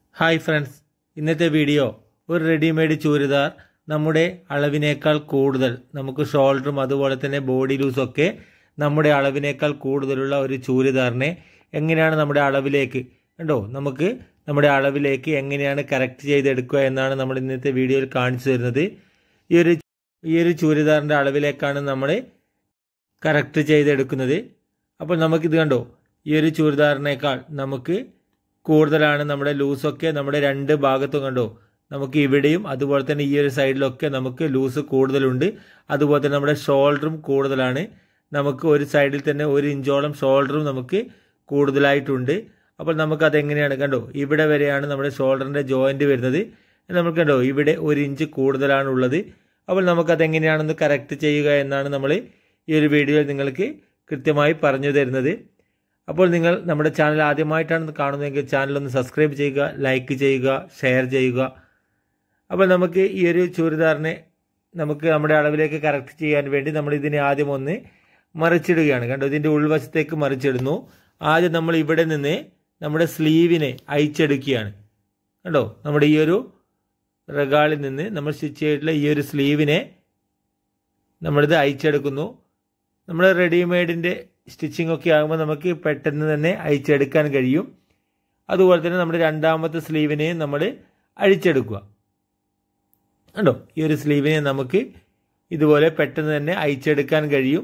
hi friends ഇന്നത്തെ video ഒരു readymade churidar നമ്മുടെ അളവിനേക്കാൾ കൂടുതൽ നമുക്ക് ഷോൾഡറും അതുപോലെ തന്നെ ബോഡി ലൂസും ഒക്കെ നമ്മുടെ അളവിനേക്കാൾ കൂടുതലുള്ള ഒരു ചുരിദാറിനെ എങ്ങനെയാണ് നമ്മുടെ അളവിലേക്ക് കണ്ടോ നമുക്ക് നമ്മുടെ അളവിലേക്ക് എങ്ങനെയാണ് കറക്റ്റ് ചെയ്തെടുക്കുക എന്നാണ് നമ്മൾ ഇന്നത്തെ വീഡിയോയിൽ കാണിച്ചു തരുന്നത് ഈ ഒരു ഈ ഒരു ചുരിദാറിൻ്റെ അളവിലേക്കാണ് നമ്മൾ കറക്റ്റ് ചെയ്തെടുക്കുന്നത് അപ്പോൾ നമുക്കിത് കണ്ടോ ഈ ഒരു ചുരിദാറിനേക്കാൾ നമുക്ക് കൂടുതലാണ് നമ്മുടെ ലൂസൊക്കെ നമ്മുടെ രണ്ട് ഭാഗത്തും കണ്ടോ നമുക്ക് ഇവിടെയും അതുപോലെ തന്നെ ഈ ഒരു സൈഡിലൊക്കെ നമുക്ക് ലൂസ് കൂടുതലുണ്ട് അതുപോലെ തന്നെ നമ്മുടെ ഷോൾഡറും കൂടുതലാണ് നമുക്ക് ഒരു സൈഡിൽ തന്നെ ഒരു ഇഞ്ചോളം ഷോൾഡറും നമുക്ക് കൂടുതലായിട്ടുണ്ട് അപ്പോൾ നമുക്ക് അതെങ്ങനെയാണ് കണ്ടോ ഇവിടെ വരെയാണ് നമ്മുടെ ഷോൾഡറിൻ്റെ ജോയിൻറ്റ് വരുന്നത് നമുക്ക് കണ്ടോ ഇവിടെ ഒരു ഇഞ്ച് കൂടുതലാണ് ഉള്ളത് അപ്പോൾ നമുക്കതെങ്ങനെയാണെന്ന് കറക്റ്റ് ചെയ്യുക എന്നാണ് നമ്മൾ ഈ ഒരു വീഡിയോയിൽ നിങ്ങൾക്ക് കൃത്യമായി പറഞ്ഞു തരുന്നത് അപ്പോൾ നിങ്ങൾ നമ്മുടെ ചാനൽ ആദ്യമായിട്ടാണ് കാണുന്നതെങ്കിൽ ചാനൽ ഒന്ന് സബ്സ്ക്രൈബ് ചെയ്യുക ലൈക്ക് ചെയ്യുക ഷെയർ ചെയ്യുക അപ്പോൾ നമുക്ക് ഈ ഒരു ചുരിദാറിനെ നമുക്ക് നമ്മുടെ അളവിലേക്ക് കറക്റ്റ് ചെയ്യാൻ വേണ്ടി നമ്മൾ ഇതിനെ ആദ്യം ഒന്ന് മറിച്ചിടുകയാണ് കണ്ടോ ഇതിൻ്റെ ഉൾവശത്തേക്ക് മറിച്ചിടുന്നു ആദ്യം നമ്മൾ ഇവിടെ നിന്ന് നമ്മുടെ സ്ലീവിനെ അയച്ചെടുക്കുകയാണ് കണ്ടോ നമ്മുടെ ഈ ഒരു റഗാളിൽ നിന്ന് നമ്മൾ സ്റ്റിച്ച് ചെയ്തിട്ടുള്ള ഈ ഒരു സ്ലീവിനെ നമ്മളിത് അയച്ചെടുക്കുന്നു നമ്മൾ റെഡിമെയ്ഡിൻ്റെ സ്റ്റിച്ചിങ് ഒക്കെ ആകുമ്പോൾ നമുക്ക് പെട്ടെന്ന് തന്നെ അയച്ചെടുക്കാൻ കഴിയും അതുപോലെ തന്നെ നമ്മുടെ രണ്ടാമത്തെ സ്ലീവിനെയും നമ്മൾ അഴിച്ചെടുക്കുക കണ്ടോ ഈ ഒരു സ്ലീവിനെ നമുക്ക് ഇതുപോലെ പെട്ടെന്ന് തന്നെ അയച്ചെടുക്കാൻ കഴിയും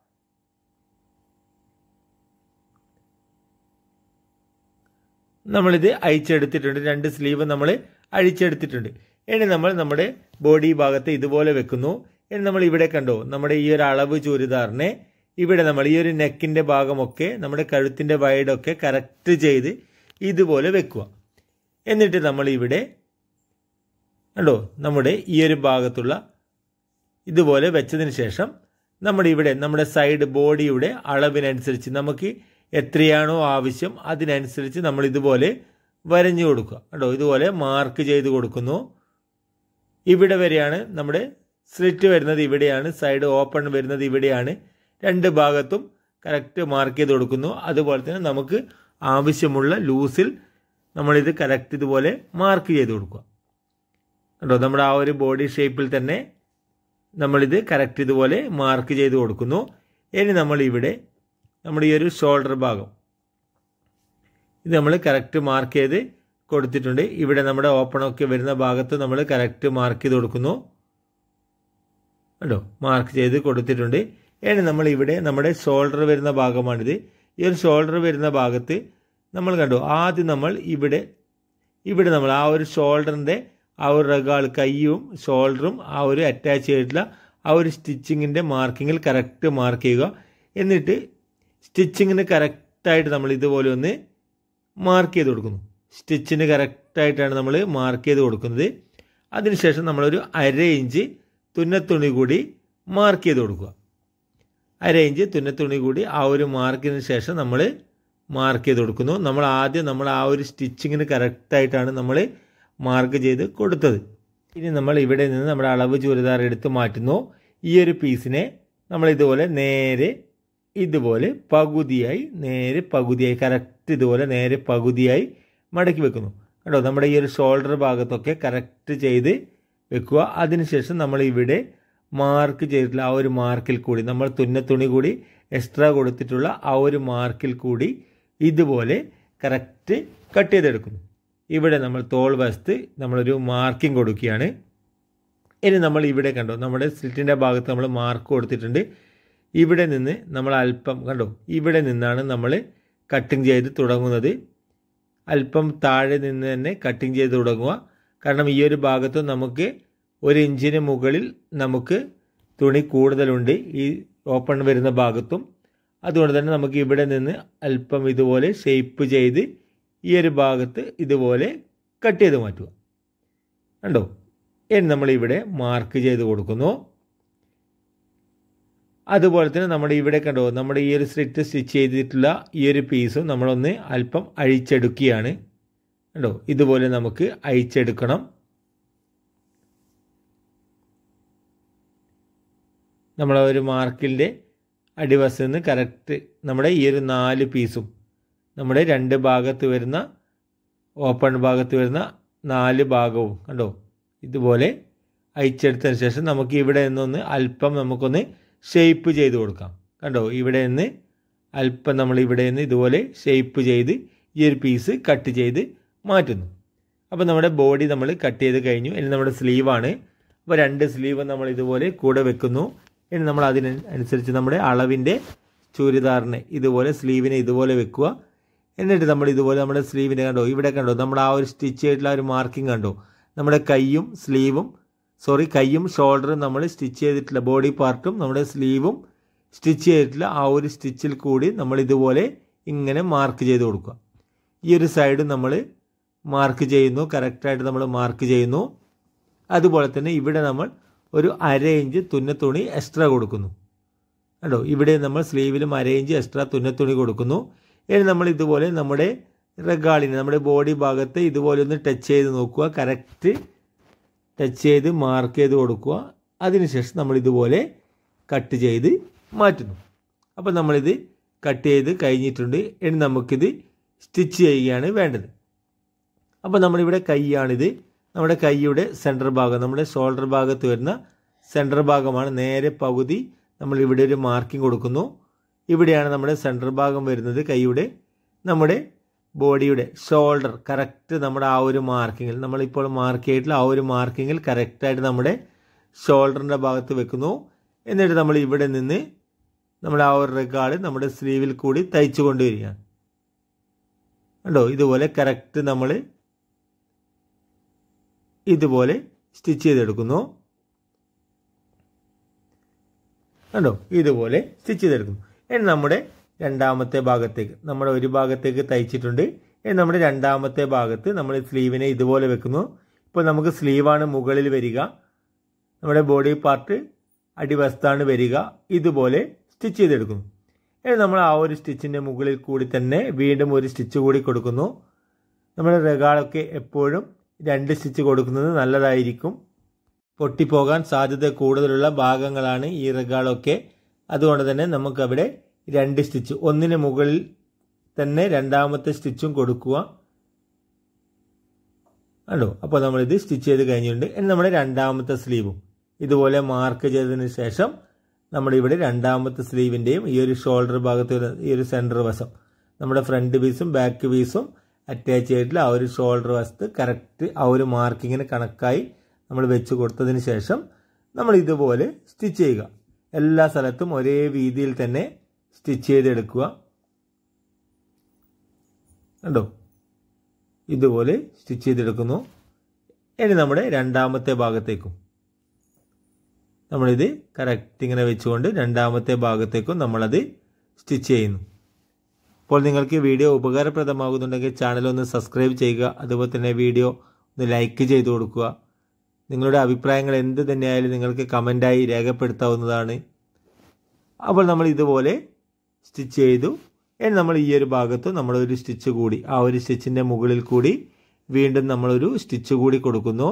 നമ്മളിത് അയച്ചെടുത്തിട്ടുണ്ട് രണ്ട് സ്ലീവ് നമ്മൾ അഴിച്ചെടുത്തിട്ടുണ്ട് ഇനി നമ്മൾ നമ്മുടെ ബോഡി ഭാഗത്ത് ഇതുപോലെ വെക്കുന്നു ഇനി നമ്മൾ ഇവിടെ കണ്ടോ നമ്മുടെ ഈ ഒരു അളവ് ചുരിദാറിനെ ഇവിടെ നമ്മൾ ഈ ഒരു നെക്കിൻ്റെ ഭാഗമൊക്കെ നമ്മുടെ കഴുത്തിൻ്റെ വൈഡൊക്കെ കറക്റ്റ് ചെയ്ത് ഇതുപോലെ വെക്കുക എന്നിട്ട് നമ്മൾ ഇവിടെ കണ്ടോ നമ്മുടെ ഈ ഒരു ഭാഗത്തുള്ള ഇതുപോലെ വെച്ചതിന് ശേഷം നമ്മുടെ ഇവിടെ നമ്മുടെ സൈഡ് ബോഡിയുടെ അളവിനനുസരിച്ച് നമുക്ക് എത്രയാണോ ആവശ്യം അതിനനുസരിച്ച് നമ്മൾ ഇതുപോലെ വരഞ്ഞു കൊടുക്കുക കണ്ടോ ഇതുപോലെ മാർക്ക് ചെയ്ത് കൊടുക്കുന്നു ഇവിടെ വരെയാണ് നമ്മുടെ സ്ലിറ്റ് വരുന്നത് ഇവിടെയാണ് സൈഡ് ഓപ്പൺ വരുന്നത് ഇവിടെയാണ് രണ്ട് ഭാഗത്തും കറക്റ്റ് മാർക്ക് ചെയ്ത് കൊടുക്കുന്നു അതുപോലെ തന്നെ നമുക്ക് ആവശ്യമുള്ള ലൂസിൽ നമ്മളിത് കറക്റ്റ് ഇതുപോലെ മാർക്ക് ചെയ്ത് കൊടുക്കുക കണ്ടോ നമ്മുടെ ആ ഒരു ബോഡി ഷേപ്പിൽ തന്നെ നമ്മളിത് കറക്റ്റ് ഇതുപോലെ മാർക്ക് ചെയ്ത് കൊടുക്കുന്നു ഇനി നമ്മൾ ഇവിടെ നമ്മുടെ ഈ ഒരു ഷോൾഡർ ഭാഗം ഇത് നമ്മൾ കറക്റ്റ് മാർക്ക് ചെയ്ത് കൊടുത്തിട്ടുണ്ട് ഇവിടെ നമ്മുടെ ഓപ്പണൊക്കെ വരുന്ന ഭാഗത്ത് നമ്മൾ കറക്റ്റ് മാർക്ക് ചെയ്ത് കൊടുക്കുന്നു കണ്ടോ മാർക്ക് ചെയ്ത് കൊടുത്തിട്ടുണ്ട് ഇനി നമ്മൾ ഇവിടെ നമ്മുടെ ഷോൾഡർ വരുന്ന ഭാഗമാണിത് ഈ ഒരു ഷോൾഡർ വരുന്ന ഭാഗത്ത് നമ്മൾ കണ്ടോ ആദ്യം നമ്മൾ ഇവിടെ ഇവിടെ നമ്മൾ ആ ഒരു ഷോൾഡറിൻ്റെ ആ ഒരു റഗാൾ കൈയും ഷോൾഡറും ആ ഒരു അറ്റാച്ച് ചെയ്തിട്ടുള്ള ആ ഒരു സ്റ്റിച്ചിങ്ങിൻ്റെ മാർക്കിങ്ങിൽ കറക്റ്റ് മാർക്ക് ചെയ്യുക എന്നിട്ട് സ്റ്റിച്ചിങ്ങിന് കറക്റ്റായിട്ട് നമ്മൾ ഇതുപോലെ ഒന്ന് മാർക്ക് ചെയ്ത് കൊടുക്കുന്നു സ്റ്റിച്ചിന് കറക്റ്റായിട്ടാണ് നമ്മൾ മാർക്ക് ചെയ്ത് കൊടുക്കുന്നത് അതിനുശേഷം നമ്മളൊരു അര ഇഞ്ച് തുന്നത്തുണി കൂടി മാർക്ക് ചെയ്ത് കൊടുക്കുക അര ഇഞ്ച് തുന്നത്തുണി കൂടി ആ ഒരു മാർക്കിന് ശേഷം നമ്മൾ മാർക്ക് ചെയ്ത് കൊടുക്കുന്നു നമ്മൾ ആദ്യം നമ്മൾ ആ ഒരു സ്റ്റിച്ചിങ്ങിന് കറക്റ്റായിട്ടാണ് നമ്മൾ മാർക്ക് ചെയ്ത് കൊടുത്തത് ഇനി നമ്മൾ ഇവിടെ നിന്ന് നമ്മുടെ അളവ് ചുരിദാർ എടുത്ത് മാറ്റുന്നു ഈ ഒരു പീസിനെ നമ്മൾ ഇതുപോലെ നേരെ ഇതുപോലെ പകുതിയായി നേരെ പകുതിയായി കറക്റ്റ് ഇതുപോലെ നേരെ പകുതിയായി മടക്കി വെക്കുന്നു കേട്ടോ നമ്മുടെ ഈ ഒരു ഷോൾഡർ ഭാഗത്തൊക്കെ കറക്റ്റ് ചെയ്ത് വെക്കുക അതിനുശേഷം നമ്മൾ ഇവിടെ മാർക്ക് ചെയ്തിട്ടുള്ള ആ ഒരു മാർക്കിൽ കൂടി നമ്മൾ തുന്നത്തുണി കൂടി എക്സ്ട്രാ കൊടുത്തിട്ടുള്ള ആ ഒരു മാർക്കിൽ കൂടി ഇതുപോലെ കറക്റ്റ് കട്ട് ചെയ്തെടുക്കുന്നു ഇവിടെ നമ്മൾ തോൾ വശത്ത് നമ്മളൊരു മാർക്കിംഗ് കൊടുക്കുകയാണ് ഇനി നമ്മൾ ഇവിടെ കണ്ടോ നമ്മുടെ സ്ലിറ്റിൻ്റെ ഭാഗത്ത് നമ്മൾ മാർക്ക് കൊടുത്തിട്ടുണ്ട് ഇവിടെ നിന്ന് നമ്മൾ അല്പം കണ്ടോ ഇവിടെ നിന്നാണ് നമ്മൾ കട്ടിങ് ചെയ്ത് തുടങ്ങുന്നത് അല്പം താഴെ നിന്ന് തന്നെ കട്ടിങ് ചെയ്ത് തുടങ്ങുക കാരണം ഈ ഒരു ഭാഗത്ത് നമുക്ക് ഒരു ഇഞ്ചിന് മുകളിൽ നമുക്ക് തുണി കൂടുതലുണ്ട് ഈ ഓപ്പൺ വരുന്ന ഭാഗത്തും അതുകൊണ്ട് തന്നെ നമുക്ക് ഇവിടെ നിന്ന് അല്പം ഇതുപോലെ ഷേപ്പ് ചെയ്ത് ഈ ഒരു ഭാഗത്ത് ഇതുപോലെ കട്ട് ചെയ്ത് മാറ്റുക കണ്ടോ ഇനി നമ്മളിവിടെ മാർക്ക് ചെയ്ത് കൊടുക്കുന്നു അതുപോലെ തന്നെ നമ്മുടെ ഇവിടെ കണ്ടോ നമ്മുടെ ഈ ഒരു സ്ലിറ്റ് സ്റ്റിച്ച് ചെയ്തിട്ടുള്ള ഈ ഒരു പീസും നമ്മളൊന്ന് അല്പം അഴിച്ചെടുക്കുകയാണ് കണ്ടോ ഇതുപോലെ നമുക്ക് അഴിച്ചെടുക്കണം നമ്മളെ ഒരു മാർക്കിൻ്റെ അടിവശത്ത് നിന്ന് കറക്റ്റ് നമ്മുടെ ഈ ഒരു നാല് പീസും നമ്മുടെ രണ്ട് ഭാഗത്ത് വരുന്ന ഓപ്പൺ ഭാഗത്ത് വരുന്ന നാല് ഭാഗവും കണ്ടോ ഇതുപോലെ അയച്ചെടുത്തതിന് ശേഷം നമുക്ക് ഇവിടെ നിന്നൊന്ന് അല്പം നമുക്കൊന്ന് ഷേപ്പ് ചെയ്ത് കൊടുക്കാം കണ്ടോ ഇവിടെ നിന്ന് അല്പം നമ്മൾ ഇവിടെ നിന്ന് ഇതുപോലെ ഷേപ്പ് ചെയ്ത് ഈ ഒരു പീസ് കട്ട് ചെയ്ത് മാറ്റുന്നു അപ്പോൾ നമ്മുടെ ബോഡി നമ്മൾ കട്ട് ചെയ്ത് കഴിഞ്ഞു ഇനി നമ്മുടെ സ്ലീവാണ് അപ്പോൾ രണ്ട് സ്ലീവ് നമ്മൾ ഇതുപോലെ കൂടെ വെക്കുന്നു ഇനി നമ്മൾ അതിന് അനുസരിച്ച് നമ്മുടെ അളവിൻ്റെ ചുരിദാറിനെ ഇതുപോലെ സ്ലീവിനെ ഇതുപോലെ വെക്കുക എന്നിട്ട് നമ്മൾ ഇതുപോലെ നമ്മുടെ സ്ലീവിനെ കണ്ടോ ഇവിടെ കണ്ടോ നമ്മുടെ ആ ഒരു സ്റ്റിച്ച് ചെയ്തിട്ടുള്ള ആ ഒരു മാർക്കിംഗ് കണ്ടോ നമ്മുടെ കൈയും സ്ലീവും സോറി കൈയും ഷോൾഡറും നമ്മൾ സ്റ്റിച്ച് ചെയ്തിട്ടുള്ള ബോഡി പാർട്ടും നമ്മുടെ സ്ലീവും സ്റ്റിച്ച് ചെയ്തിട്ടുള്ള ആ ഒരു സ്റ്റിച്ചിൽ കൂടി നമ്മൾ ഇതുപോലെ ഇങ്ങനെ മാർക്ക് ചെയ്ത് കൊടുക്കുക ഈ ഒരു സൈഡ് നമ്മൾ മാർക്ക് ചെയ്യുന്നു കറക്റ്റായിട്ട് നമ്മൾ മാർക്ക് ചെയ്യുന്നു അതുപോലെ തന്നെ ഇവിടെ നമ്മൾ ഒരു അര ഇഞ്ച് തുന്നത്തുണി എക്സ്ട്രാ കൊടുക്കുന്നു കണ്ടോ ഇവിടെ നമ്മൾ സ്ലീവിലും അര ഇഞ്ച് എക്സ്ട്രാ തുന്നത്തുണി കൊടുക്കുന്നു ഇനി നമ്മൾ ഇതുപോലെ നമ്മുടെ റെഗാളിന് നമ്മുടെ ബോഡി ഭാഗത്ത് ഇതുപോലെ ഒന്ന് ടച്ച് ചെയ്ത് നോക്കുക കറക്റ്റ് ടച്ച് ചെയ്ത് മാർക്ക് ചെയ്ത് കൊടുക്കുക അതിനുശേഷം നമ്മൾ ഇതുപോലെ കട്ട് ചെയ്ത് മാറ്റുന്നു അപ്പോൾ നമ്മളിത് കട്ട് ചെയ്ത് കഴിഞ്ഞിട്ടുണ്ട് ഇനി നമുക്കിത് സ്റ്റിച്ച് ചെയ്യുകയാണ് വേണ്ടത് അപ്പോൾ നമ്മളിവിടെ കൈയാണിത് നമ്മുടെ കൈയുടെ സെൻറ്റർ ഭാഗം നമ്മുടെ ഷോൾഡർ ഭാഗത്ത് വരുന്ന സെൻറ്റർ ഭാഗമാണ് നേരെ പകുതി നമ്മൾ ഇവിടെ ഒരു മാർക്കിംഗ് കൊടുക്കുന്നു ഇവിടെയാണ് നമ്മുടെ സെൻറ്റർ ഭാഗം വരുന്നത് കൈയുടെ നമ്മുടെ ബോഡിയുടെ ഷോൾഡർ കറക്റ്റ് നമ്മുടെ ആ ഒരു മാർക്കിങ്ങിൽ നമ്മളിപ്പോൾ മാർക്ക് ചെയ്തിട്ടുള്ള ആ ഒരു മാർക്കിങ്ങിൽ കറക്റ്റായിട്ട് നമ്മുടെ ഷോൾഡറിൻ്റെ ഭാഗത്ത് വെക്കുന്നു എന്നിട്ട് നമ്മൾ ഇവിടെ നിന്ന് നമ്മുടെ ആ ഒരു റെഗാർഡ് നമ്മുടെ സ്ലീവിൽ കൂടി തയ്ച്ചു കൊണ്ടുവരികയാണ് കണ്ടോ ഇതുപോലെ കറക്റ്റ് നമ്മൾ ഇതുപോലെ സ്റ്റിച്ച് ചെയ്തെടുക്കുന്നു കണ്ടോ ഇതുപോലെ സ്റ്റിച്ച് ചെയ്തെടുക്കുന്നു ഇനി നമ്മുടെ രണ്ടാമത്തെ ഭാഗത്തേക്ക് നമ്മുടെ ഒരു ഭാഗത്തേക്ക് തയ്ച്ചിട്ടുണ്ട് ഇനി നമ്മുടെ രണ്ടാമത്തെ ഭാഗത്ത് നമ്മൾ സ്ലീവിനെ ഇതുപോലെ വെക്കുന്നു ഇപ്പോൾ നമുക്ക് സ്ലീവാണ് മുകളിൽ വരിക നമ്മുടെ ബോഡി പാർട്ട് അടിവശത്താണ് വരിക ഇതുപോലെ സ്റ്റിച്ച് ചെയ്തെടുക്കുന്നു ഇനി നമ്മൾ ആ ഒരു സ്റ്റിച്ചിൻ്റെ മുകളിൽ കൂടി തന്നെ വീണ്ടും ഒരു സ്റ്റിച്ച് കൂടി കൊടുക്കുന്നു നമ്മുടെ റെഗാളൊക്കെ എപ്പോഴും രണ്ട് സ്റ്റിച്ച് കൊടുക്കുന്നത് നല്ലതായിരിക്കും പൊട്ടിപ്പോകാൻ സാധ്യത കൂടുതലുള്ള ഭാഗങ്ങളാണ് ഈ റെഗാളൊക്കെ അതുകൊണ്ട് തന്നെ നമുക്കവിടെ രണ്ട് സ്റ്റിച്ച് ഒന്നിന് മുകളിൽ തന്നെ രണ്ടാമത്തെ സ്റ്റിച്ചും കൊടുക്കുക കണ്ടോ അപ്പോൾ നമ്മളിത് സ്റ്റിച്ച് ചെയ്ത് കഴിഞ്ഞിട്ടുണ്ട് ഇനി നമ്മുടെ രണ്ടാമത്തെ സ്ലീവും ഇതുപോലെ മാർക്ക് ചെയ്തതിന് ശേഷം നമ്മുടെ ഇവിടെ രണ്ടാമത്തെ സ്ലീവിൻ്റെയും ഈ ഒരു ഷോൾഡർ ഭാഗത്ത് ഈ ഒരു സെൻറ്റർ വശം നമ്മുടെ ഫ്രണ്ട് പീസും ബാക്ക് പീസും അറ്റാച്ച് ചെയ്തിട്ടുള്ള ആ ഒരു ഷോൾഡർ വശത്ത് കറക്റ്റ് ആ ഒരു മാർക്കിങ്ങിന് കണക്കായി നമ്മൾ വെച്ച് കൊടുത്തതിന് ശേഷം നമ്മൾ ഇതുപോലെ സ്റ്റിച്ച് ചെയ്യുക എല്ലാ സ്ഥലത്തും ഒരേ രീതിയിൽ തന്നെ സ്റ്റിച്ച് ചെയ്തെടുക്കുക കണ്ടോ ഇതുപോലെ സ്റ്റിച്ച് ചെയ്തെടുക്കുന്നു ഇനി നമ്മുടെ രണ്ടാമത്തെ ഭാഗത്തേക്കും നമ്മളിത് കറക്റ്റ് ഇങ്ങനെ വെച്ചുകൊണ്ട് രണ്ടാമത്തെ ഭാഗത്തേക്കും നമ്മളത് സ്റ്റിച്ച് ചെയ്യുന്നു അപ്പോൾ നിങ്ങൾക്ക് വീഡിയോ ഉപകാരപ്രദമാകുന്നുണ്ടെങ്കിൽ ചാനൽ ഒന്ന് സബ്സ്ക്രൈബ് ചെയ്യുക അതുപോലെ തന്നെ വീഡിയോ ഒന്ന് ലൈക്ക് ചെയ്ത് കൊടുക്കുക നിങ്ങളുടെ അഭിപ്രായങ്ങൾ എന്ത് തന്നെയായാലും നിങ്ങൾക്ക് കമൻ്റായി രേഖപ്പെടുത്താവുന്നതാണ് അപ്പോൾ നമ്മൾ ഇതുപോലെ സ്റ്റിച്ച് ചെയ്തു ഇനി നമ്മൾ ഈ ഒരു ഭാഗത്ത് നമ്മളൊരു സ്റ്റിച്ച് കൂടി ആ ഒരു സ്റ്റിച്ചിൻ്റെ മുകളിൽ കൂടി വീണ്ടും നമ്മളൊരു സ്റ്റിച്ച് കൂടി കൊടുക്കുന്നു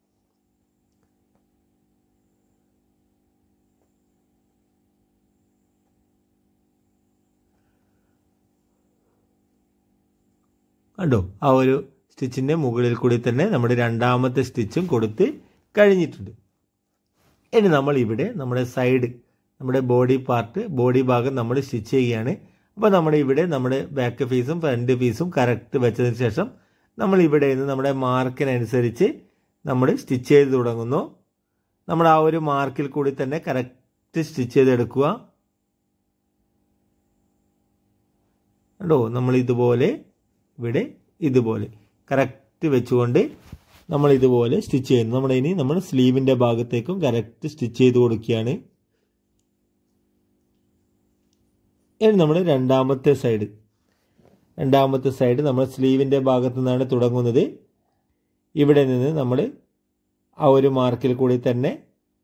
കണ്ടോ ആ ഒരു സ്റ്റിച്ചിൻ്റെ മുകളിൽ കൂടി തന്നെ നമ്മുടെ രണ്ടാമത്തെ സ്റ്റിച്ചും കൊടുത്ത് കഴിഞ്ഞിട്ടുണ്ട് ഇനി നമ്മൾ ഇവിടെ നമ്മുടെ സൈഡ് നമ്മുടെ ബോഡി പാർട്ട് ബോഡി ഭാഗം നമ്മൾ സ്റ്റിച്ച് ചെയ്യുകയാണ് അപ്പോൾ നമ്മുടെ ഇവിടെ നമ്മുടെ ബാക്ക് പീസും ഫ്രണ്ട് പീസും കറക്റ്റ് വെച്ചതിന് ശേഷം നമ്മൾ ഇവിടെ നിന്ന് നമ്മുടെ മാർക്കിനനുസരിച്ച് നമ്മൾ സ്റ്റിച്ച് ചെയ്ത് തുടങ്ങുന്നു നമ്മൾ ആ ഒരു മാർക്കിൽ കൂടി തന്നെ കറക്റ്റ് സ്റ്റിച്ച് ചെയ്തെടുക്കുക കണ്ടോ നമ്മൾ ഇതുപോലെ ഇവിടെ ഇതുപോലെ കറക്റ്റ് വെച്ചുകൊണ്ട് നമ്മൾ ഇതുപോലെ സ്റ്റിച്ച് ചെയ്യുന്നു നമ്മുടെ ഇനി നമ്മൾ സ്ലീവിൻ്റെ ഭാഗത്തേക്കും കറക്റ്റ് സ്റ്റിച്ച് ചെയ്ത് കൊടുക്കുകയാണ് ഇനി നമ്മൾ രണ്ടാമത്തെ സൈഡ് രണ്ടാമത്തെ സൈഡ് നമ്മൾ സ്ലീവിൻ്റെ ഭാഗത്തു നിന്നാണ് തുടങ്ങുന്നത് ഇവിടെ നിന്ന് നമ്മൾ ആ ഒരു മാർക്കിൽ കൂടി തന്നെ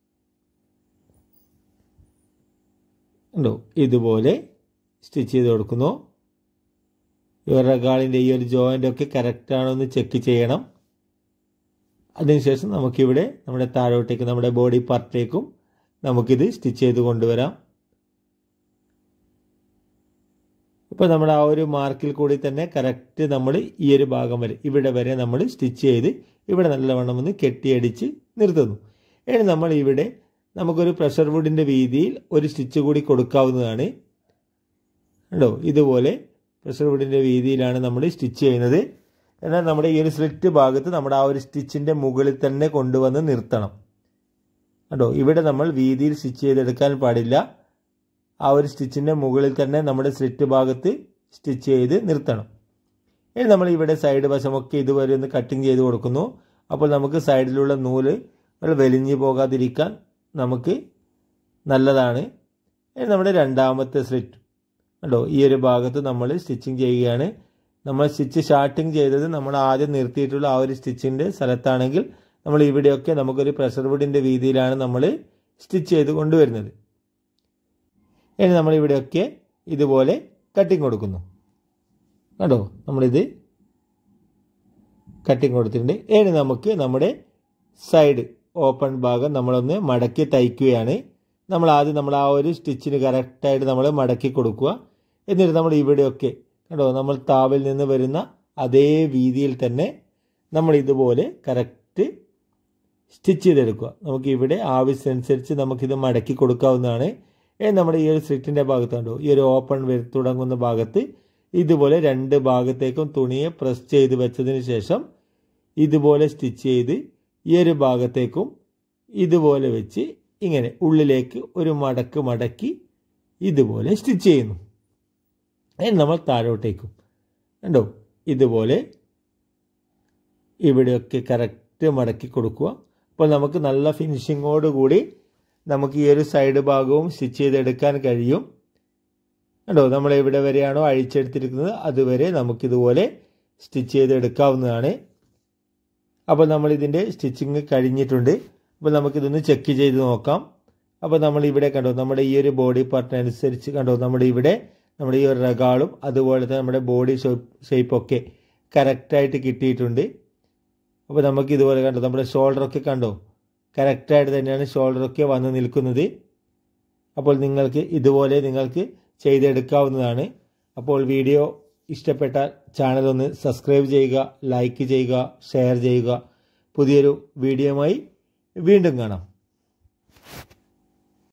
ഉണ്ടോ ഇതുപോലെ സ്റ്റിച്ച് ചെയ്ത് കൊടുക്കുന്നു ഇവരുടെ കാളിൻ്റെ ഈ ഒരു ജോയിൻ്റ് ഒക്കെ കറക്റ്റ് ആണോ എന്ന് ചെക്ക് ചെയ്യണം അതിനുശേഷം നമുക്കിവിടെ നമ്മുടെ താഴോട്ടേക്ക് നമ്മുടെ ബോഡി പാർട്ടിലേക്കും നമുക്കിത് സ്റ്റിച്ച് ചെയ്ത് കൊണ്ടുവരാം ഇപ്പോൾ നമ്മൾ ആ ഒരു മാർക്കിൽ കൂടി തന്നെ കറക്റ്റ് നമ്മൾ ഈ ഒരു ഭാഗം വരെ ഇവിടെ വരെ നമ്മൾ സ്റ്റിച്ച് ചെയ്ത് ഇവിടെ നല്ലവണ്ണം ഒന്ന് കെട്ടിയടിച്ച് നിർത്തുന്നു ഇനി നമ്മൾ ഇവിടെ നമുക്കൊരു പ്രഷർ വുഡിൻ്റെ വീതിയിൽ ഒരു സ്റ്റിച്ച് കൂടി കൊടുക്കാവുന്നതാണ് കണ്ടോ ഇതുപോലെ പ്രഷർ വുഡിൻ്റെ വീതിയിലാണ് നമ്മൾ സ്റ്റിച്ച് ചെയ്യുന്നത് എന്നാൽ നമ്മുടെ ഈ ഒരു സ്ലിറ്റ് ഭാഗത്ത് നമ്മുടെ ആ ഒരു സ്റ്റിച്ചിൻ്റെ മുകളിൽ തന്നെ കൊണ്ടുവന്ന് നിർത്തണം കണ്ടോ ഇവിടെ നമ്മൾ വീതിയിൽ സ്റ്റിച്ച് ചെയ്തെടുക്കാൻ പാടില്ല ആ ഒരു സ്റ്റിച്ചിൻ്റെ മുകളിൽ തന്നെ നമ്മുടെ സ്ലിറ്റ് ഭാഗത്ത് സ്റ്റിച്ച് ചെയ്ത് നിർത്തണം ഇനി നമ്മൾ ഇവിടെ സൈഡ് വശമൊക്കെ ഇതുവരെ ഒന്ന് കട്ടിങ് ചെയ്ത് കൊടുക്കുന്നു അപ്പോൾ നമുക്ക് സൈഡിലുള്ള നൂല് വലിഞ്ഞു പോകാതിരിക്കാൻ നമുക്ക് നല്ലതാണ് ഇനി നമ്മുടെ രണ്ടാമത്തെ സ്ലിറ്റ് കണ്ടോ ഈ ഒരു ഭാഗത്ത് നമ്മൾ സ്റ്റിച്ചിങ് ചെയ്യുകയാണ് നമ്മൾ സ്റ്റിച്ച് സ്റ്റാർട്ടിങ് ചെയ്തത് നമ്മൾ ആദ്യം നിർത്തിയിട്ടുള്ള ആ ഒരു സ്റ്റിച്ചിൻ്റെ സ്ഥലത്താണെങ്കിൽ നമ്മൾ ഇവിടെയൊക്കെ നമുക്കൊരു പ്രഷർ വുഡിൻ്റെ വീതിയിലാണ് നമ്മൾ സ്റ്റിച്ച് ചെയ്ത് കൊണ്ടുവരുന്നത് ഇനി നമ്മൾ ഇവിടെയൊക്കെ ഇതുപോലെ കട്ടിങ് കൊടുക്കുന്നു കണ്ടോ നമ്മളിത് കട്ടിങ് കൊടുത്തിട്ടുണ്ട് ഇനി നമുക്ക് നമ്മുടെ സൈഡ് ഓപ്പൺ ഭാഗം നമ്മളൊന്ന് മടക്കി തയ്ക്കുകയാണ് നമ്മൾ ആദ്യം നമ്മൾ ആ ഒരു സ്റ്റിച്ചിന് കറക്റ്റായിട്ട് നമ്മൾ മടക്കി കൊടുക്കുക എന്നിട്ട് നമ്മൾ ഇവിടെയൊക്കെ കണ്ടോ നമ്മൾ താവിൽ നിന്ന് വരുന്ന അതേ വീതിയിൽ തന്നെ നമ്മൾ ഇതുപോലെ കറക്റ്റ് സ്റ്റിച്ച് ചെയ്തെടുക്കുക നമുക്ക് ഇവിടെ ആവശ്യമനുസരിച്ച് നമുക്കിത് മടക്കി കൊടുക്കാവുന്നതാണ് നമ്മുടെ ഈ ഒരു സ്ലിറ്റിൻ്റെ ഭാഗത്ത് കണ്ടോ ഈ ഒരു ഓപ്പൺ വരി തുടങ്ങുന്ന ഭാഗത്ത് ഇതുപോലെ രണ്ട് ഭാഗത്തേക്കും തുണിയെ പ്രസ് ചെയ്ത് വെച്ചതിന് ശേഷം ഇതുപോലെ സ്റ്റിച്ച് ചെയ്ത് ഈ ഒരു ഭാഗത്തേക്കും ഇതുപോലെ വെച്ച് ഇങ്ങനെ ഉള്ളിലേക്ക് ഒരു മടക്ക് മടക്കി ഇതുപോലെ സ്റ്റിച്ച് ചെയ്യുന്നു അതിന് നമ്മൾ താഴോട്ടേക്കും കണ്ടോ ഇതുപോലെ ഇവിടെയൊക്കെ കറക്റ്റ് മടക്കി കൊടുക്കുക അപ്പോൾ നമുക്ക് നല്ല ഫിനിഷിങ്ങോട് കൂടി നമുക്ക് ഈ ഒരു സൈഡ് ഭാഗവും സ്റ്റിച്ച് ചെയ്തെടുക്കാൻ കഴിയും കണ്ടോ നമ്മൾ എവിടെ വരെയാണോ അഴിച്ചെടുത്തിരിക്കുന്നത് അതുവരെ നമുക്കിതുപോലെ സ്റ്റിച്ച് ചെയ്തെടുക്കാവുന്നതാണ് അപ്പോൾ നമ്മൾ ഇതിൻ്റെ സ്റ്റിച്ചിങ് കഴിഞ്ഞിട്ടുണ്ട് അപ്പോൾ നമുക്കിതൊന്ന് ചെക്ക് ചെയ്ത് നോക്കാം അപ്പോൾ നമ്മൾ ഇവിടെ കണ്ടോ നമ്മുടെ ഈ ഒരു ബോഡി പാർട്ടിനനുസരിച്ച് കണ്ടോ നമ്മുടെ ഇവിടെ നമ്മുടെ ഈ ഒരു റഗാളും അതുപോലെ തന്നെ നമ്മുടെ ബോഡി ഷേപ്പൊക്കെ കറക്റ്റായിട്ട് കിട്ടിയിട്ടുണ്ട് അപ്പോൾ നമുക്ക് ഇതുപോലെ കണ്ടോ നമ്മുടെ ഷോൾഡറൊക്കെ കണ്ടോ കറക്റ്റായിട്ട് തന്നെയാണ് ഷോൾഡറൊക്കെ വന്ന് നിൽക്കുന്നത് അപ്പോൾ നിങ്ങൾക്ക് ഇതുപോലെ നിങ്ങൾക്ക് ചെയ്തെടുക്കാവുന്നതാണ് അപ്പോൾ വീഡിയോ ഇഷ്ടപ്പെട്ടാൽ ചാനൽ ഒന്ന് സബ്സ്ക്രൈബ് ചെയ്യുക ലൈക്ക് ചെയ്യുക ഷെയർ ചെയ്യുക പുതിയൊരു വീഡിയോയുമായി വീണ്ടും കാണാം